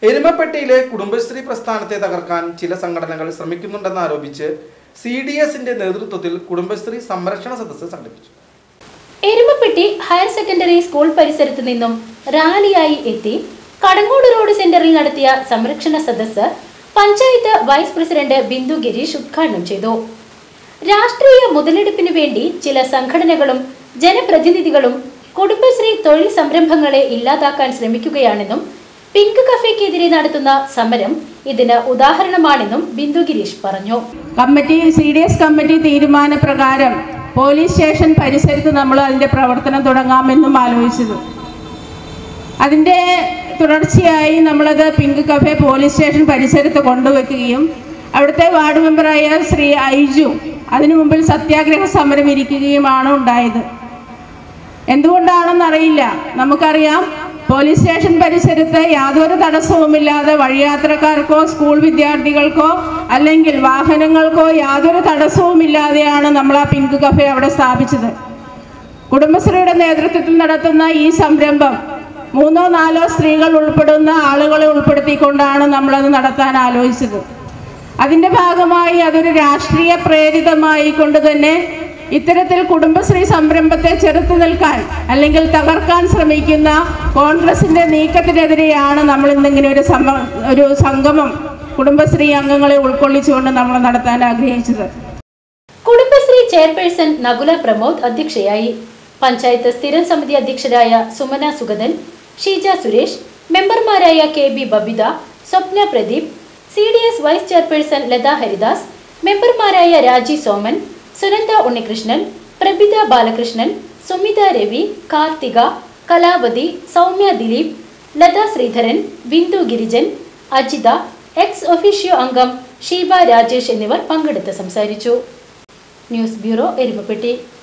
എരുമപ്പെട്ടിയിലെ കുടുംബശ്രീ പ്രസ്ഥാനത്തെ തകർക്കാൻ ചില സംഘടനകൾ ശ്രമിക്കുന്നുണ്ടെന്ന് ആരോപിച്ച് സി ഡി എസിന്റെ നേതൃത്വത്തിൽ കുടുംബശ്രീ സംരക്ഷണ സദസ്സ് സംഘടിപ്പിച്ചു എരുമപ്പെട്ടി ഹയർ സെക്കൻഡറി സ്കൂൾ പരിസരത്ത് നിന്നും റാലിയായി എത്തി കടങ്ങോട് റോഡ് സെന്ററിൽ നടത്തിയ സംരക്ഷണ സദസ്സ് പഞ്ചായത്ത് വൈസ് പ്രസിഡന്റ് ബിന്ദു ഗിരീഷ് ഉദ്ഘാടനം ചെയ്തു രാഷ്ട്രീയ മുതലെടുപ്പിനു വേണ്ടി ചില സംഘടനകളും ജനപ്രതിനിധികളും കുടുംബശ്രീ തൊഴിൽ സംരംഭങ്ങളെ ഇല്ലാതാക്കാൻ ശ്രമിക്കുകയാണെന്നും പിങ്ക് കഫേക്കെതിരെ നടത്തുന്ന സമരം ഇതിന് ഉദാഹരണമാണെന്നും ബിന്ദു ഗിരീഷ് പറഞ്ഞു committee C D S committee തീരുമാനപ്രകാരം പോലീസ് സ്റ്റേഷൻ പരിസരത്ത് നമ്മൾ അതിൻ്റെ പ്രവർത്തനം തുടങ്ങാമെന്നും ആലോചിച്ചത് അതിൻ്റെ തുടർച്ചയായി നമ്മളത് പിങ്ക് കഫേ പോലീസ് സ്റ്റേഷൻ പരിസരത്ത് കൊണ്ടുവയ്ക്കുകയും അവിടുത്തെ വാർഡ് മെമ്പറായ ശ്രീ ഐജു അതിനു മുമ്പിൽ സത്യാഗ്രഹ സമരം ഇരിക്കുകയുമാണ് ഉണ്ടായത് എന്തുകൊണ്ടാണെന്നറിയില്ല നമുക്കറിയാം പോലീസ് സ്റ്റേഷൻ പരിസരത്ത് യാതൊരു തടസ്സവുമില്ലാതെ വഴിയാത്രക്കാർക്കോ സ്കൂൾ വിദ്യാർത്ഥികൾക്കോ അല്ലെങ്കിൽ വാഹനങ്ങൾക്കോ യാതൊരു തടസ്സവുമില്ലാതെയാണ് നമ്മൾ ആ പിങ്ക് കഫേ അവിടെ സ്ഥാപിച്ചത് കുടുംബശ്രീയുടെ നേതൃത്വത്തിൽ നടത്തുന്ന ഈ സംരംഭം മൂന്നോ നാലോ സ്ത്രീകൾ ഉൾപ്പെടുന്ന ആളുകളെ ഉൾപ്പെടുത്തിക്കൊണ്ടാണ് നമ്മളത് നടത്താൻ ആലോചിച്ചത് അതിൻ്റെ ഭാഗമായി അതൊരു രാഷ്ട്രീയ പ്രേരിതമായി കൊണ്ട് തന്നെ ഇത്തരത്തിൽ കുടുംബശ്രീ സംരംഭത്തെ ചെറുത്തു നിൽക്കാൻ അല്ലെങ്കിൽ തകർക്കാൻ ശ്രമിക്കുന്ന കോൺഗ്രസിന്റെ നീക്കത്തിനെതിരെയാണ് നമ്മൾ ഇന്നിങ്ങനെ ഒരു സമ ഒരു സംഗമം കുടുംബശ്രീ അംഗങ്ങളെ ഉൾക്കൊള്ളിച്ചുകൊണ്ട് നമ്മൾ നടത്താൻ ആഗ്രഹിച്ചത് കുടുംബശ്രീ ചെയർപേഴ്സൺ നകുല പ്രമോദ് അധ്യക്ഷയായി പഞ്ചായത്ത് സ്ഥിരം സമിതി അധ്യക്ഷരായ സുമന സുഗതൻ ഷീജ സുരേഷ് മെമ്പർമാരായ K B Babitha Swapna Pradeep C D S vice chairperson Latha Haridas മെമ്പർമാരായ രാജി സോമൻ സുനന്ദ ഉണ്ണികൃഷ്ണൻ പ്രഭിത ബാലകൃഷ്ണൻ സുമിത രവി കാർത്തിക കലാവതി സൗമ്യ ദിലീപ് ലത ശ്രീധരൻ ബിന്ദു ഗിരിജൻ അജിത എക്സ് ഒഫീഷ്യോ അംഗം ഷീബ രാജേഷ് എന്നിവർ പങ്കെടുത്ത് സംസാരിച്ചു ന്യൂസ് ബ്യൂറോ എരുമപ്പെട്ടി